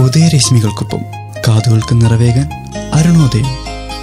ഉദയരശ്മികൾക്കൊപ്പം കാതുകൾക്ക് നിറവേകാൻ അരുണോദയം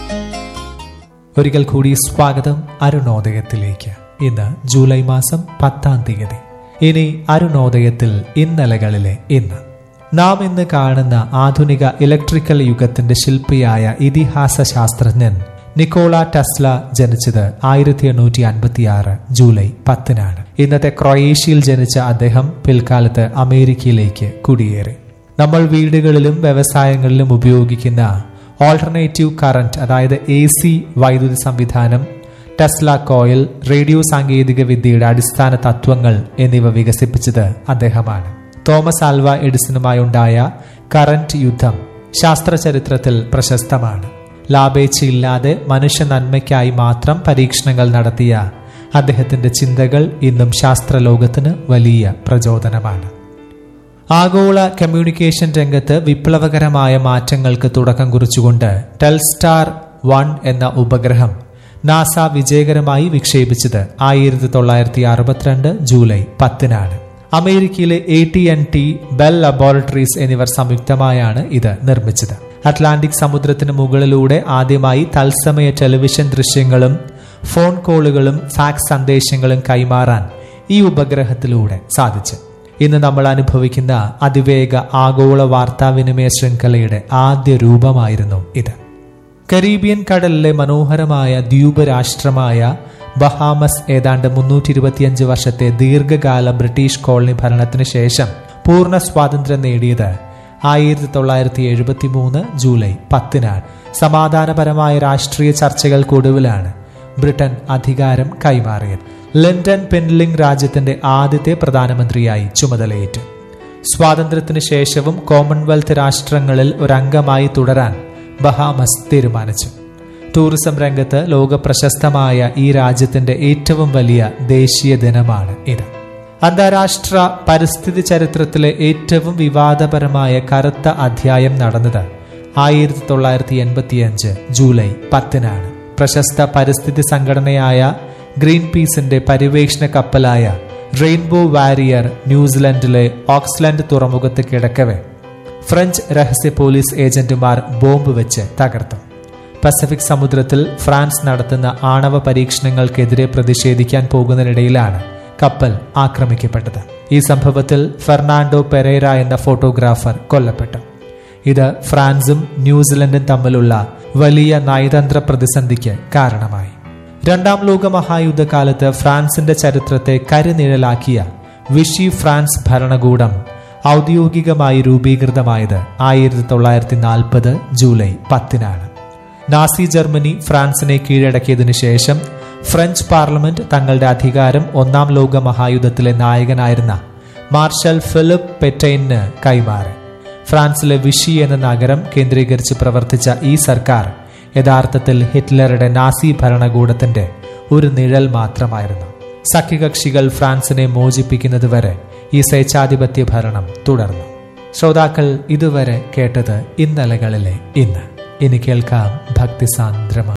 ഒരിക്കൽ കൂടി സ്വാഗതം അരുണോദയത്തിലേക്ക് ഇന്ന് ജൂലൈ മാസം പത്താം തീയതി ഇനി അരുണോദയത്തിൽ ഇന്നലകളിലെ ഇന്ന് നാം ഇന്ന് കാണുന്ന ആധുനിക ഇലക്ട്രിക്കൽ യുഗത്തിന്റെ ശില്പിയായ ഇതിഹാസ ശാസ്ത്രജ്ഞൻ നിക്കോള ടെസ്ല ജനിച്ചത് ആയിരത്തി എണ്ണൂറ്റി അൻപത്തിയാറ് ജൂലൈ പത്തിനാണ് ഇന്നത്തെ ക്രൊയേഷ്യയിൽ ജനിച്ച അദ്ദേഹം പിൽക്കാലത്ത് അമേരിക്കയിലേക്ക് കുടിയേറി നമ്മൾ വീടുകളിലും വ്യവസായങ്ങളിലും ഉപയോഗിക്കുന്ന ഓൾട്ടർനേറ്റീവ് കറന്റ് അതായത് എ സി വൈദ്യുതി സംവിധാനം ടെസ്ല കോയിൽ റേഡിയോ സാങ്കേതിക വിദ്യയുടെ അടിസ്ഥാന തത്വങ്ങൾ എന്നിവ വികസിപ്പിച്ചത് അദ്ദേഹമാണ് തോമസ് ആൽവ എഡിസണുമായി ഉണ്ടായ കറന്റ് യുദ്ധം ശാസ്ത്രചരിത്രത്തിൽ പ്രശസ്തമാണ് ലാഭേച്ഛയില്ലാതെ മനുഷ്യ നന്മയ്ക്കായി മാത്രം പരീക്ഷണങ്ങൾ നടത്തിയ അദ്ദേഹത്തിന്റെ ചിന്തകൾ ഇന്നും ശാസ്ത്രലോകത്തിന് വലിയ പ്രചോദനമാണ് ആഗോള കമ്മ്യൂണിക്കേഷൻ രംഗത്ത് വിപ്ലവകരമായ മാറ്റങ്ങൾക്ക് തുടക്കം കുറിച്ചുകൊണ്ട് ടെൽസ്റ്റാർ വൺ എന്ന ഉപഗ്രഹം നാസ വിജയകരമായി വിക്ഷേപിച്ചത് ആയിരത്തി തൊള്ളായിരത്തി അറുപത്തിരണ്ട് ജൂലൈ പത്തിനാണ് അമേരിക്കയിലെ A T and T Bell laboratories എന്നിവർ സംയുക്തമായാണ് ഇത് നിർമ്മിച്ചത് അറ്റ്ലാന്റിക് സമുദ്രത്തിന് മുകളിലൂടെ ആദ്യമായി തത്സമയ ടെലിവിഷൻ ദൃശ്യങ്ങളും ഫോൺ കോളുകളും ഫാക്സ് സന്ദേശങ്ങളും കൈമാറാൻ ഈ ഉപഗ്രഹത്തിലൂടെ സാധിച്ചു ഇന്ന് നമ്മൾ അനുഭവിക്കുന്ന അതിവേഗ ആഗോള വാർത്താവിനിമയ ശൃംഖലയുടെ ആദ്യ രൂപമായിരുന്നു ഇത് കരീബിയൻ കടലിലെ മനോഹരമായ ദ്വീപ് രാഷ്ട്രമായ ബഹാമസ് ഏതാണ്ട് മുന്നൂറ്റി ഇരുപത്തിയഞ്ച് വർഷത്തെ ദീർഘകാല ബ്രിട്ടീഷ് കോളനി ഭരണത്തിന് ശേഷം പൂർണ്ണ സ്വാതന്ത്ര്യം നേടിയത് ആയിരത്തി തൊള്ളായിരത്തി എഴുപത്തി മൂന്ന് ജൂലൈ പത്തിനാണ് സമാധാനപരമായ രാഷ്ട്രീയ ചർച്ചകൾക്കൊടുവിലാണ് ബ്രിട്ടൻ അധികാരം കൈമാറിയത് ലണ്ടൻ പെൻലിംഗ് രാജ്യത്തിന്റെ ആദ്യത്തെ പ്രധാനമന്ത്രിയായി ചുമതലയേറ്റു സ്വാതന്ത്ര്യത്തിന് ശേഷവും കോമൺവെൽത്ത് രാഷ്ട്രങ്ങളിൽ ഒരംഗമായി തുടരാൻ ബഹാമസ് തീരുമാനിച്ചു ടൂറിസം രംഗത്ത് ലോക പ്രശസ്തമായ ഈ രാജ്യത്തിന്റെ ഏറ്റവും വലിയ ദേശീയ ദിനമാണ് ഇത് അന്താരാഷ്ട്ര പരിസ്ഥിതി ചരിത്രത്തിലെ ഏറ്റവും വിവാദപരമായ കറുത്ത അധ്യായം നടന്നത് ആയിരത്തി തൊള്ളായിരത്തി എൺപത്തിയഞ്ച് ജൂലൈ പത്തിനാണ് പ്രശസ്ത പരിസ്ഥിതി സംഘടനയായ ഗ്രീൻ പീസിന്റെ പര്യവേഷണ കപ്പലായ റെയിൻബോ വാരിയർ ന്യൂസിലൻഡിലെ ഓക്സ്ലൻഡ് തുറമുഖത്ത് കിടക്കവെ ഫ്രഞ്ച് രഹസ്യ പോലീസ് ഏജന്റുമാർ ബോംബ് വെച്ച് തകർത്തു പസഫിക് സമുദ്രത്തിൽ ഫ്രാൻസ് നടത്തുന്ന ആണവ പരീക്ഷണങ്ങൾക്കെതിരെ പ്രതിഷേധിക്കാൻ പോകുന്നതിനിടയിലാണ് കപ്പൽ ആക്രമിക്കപ്പെട്ടത് ഈ സംഭവത്തിൽ ഫെർണാണ്ടോ പെരേര എന്ന ഫോട്ടോഗ്രാഫർ കൊല്ലപ്പെട്ടു ഇത് ഫ്രാൻസും ന്യൂസിലൻഡും തമ്മിലുള്ള വലിയ നയതന്ത്ര പ്രതിസന്ധിക്ക് കാരണമായി രണ്ടാം ലോക മഹായുദ്ധകാലത്ത് ഫ്രാൻസിന്റെ ചരിത്രത്തെ കരിനിഴലാക്കിയ വിഷി ഫ്രാൻസ് ഭരണകൂടം ഔദ്യോഗികമായി രൂപീകൃതമായത് ആയിരത്തി തൊള്ളായിരത്തി നാൽപ്പത് ജൂലൈ പത്തിനാണ് നാസി ജർമ്മനി ഫ്രാൻസിനെ കീഴടക്കിയതിനു ശേഷം ഫ്രഞ്ച് പാർലമെന്റ് തങ്ങളുടെ അധികാരം ഒന്നാം ലോക മഹായുദ്ധത്തിലെ നായകനായിരുന്ന മാർഷൽ ഫിലിപ്പ് പെറ്റൈന് കൈമാറി ഫ്രാൻസിലെ വിഷി എന്ന നഗരം കേന്ദ്രീകരിച്ച് പ്രവർത്തിച്ച ഈ സർക്കാർ യഥാർത്ഥത്തിൽ ഹിറ്റ്ലറുടെ നാസി ഭരണകൂടത്തിന്റെ ഒരു നിഴൽ മാത്രമായിരുന്നു സഖ്യകക്ഷികൾ ഫ്രാൻസിനെ മോചിപ്പിക്കുന്നതുവരെ ഈ സ്വേച്ഛാധിപത്യ ഭരണം തുടർന്നു ശ്രോതാക്കൾ ഇതുവരെ കേട്ടത് ഇന്നലകളിലെ ഇന്ന് ഇനി കേൾക്കാം ഭക്തിസാന്ദ്രമായ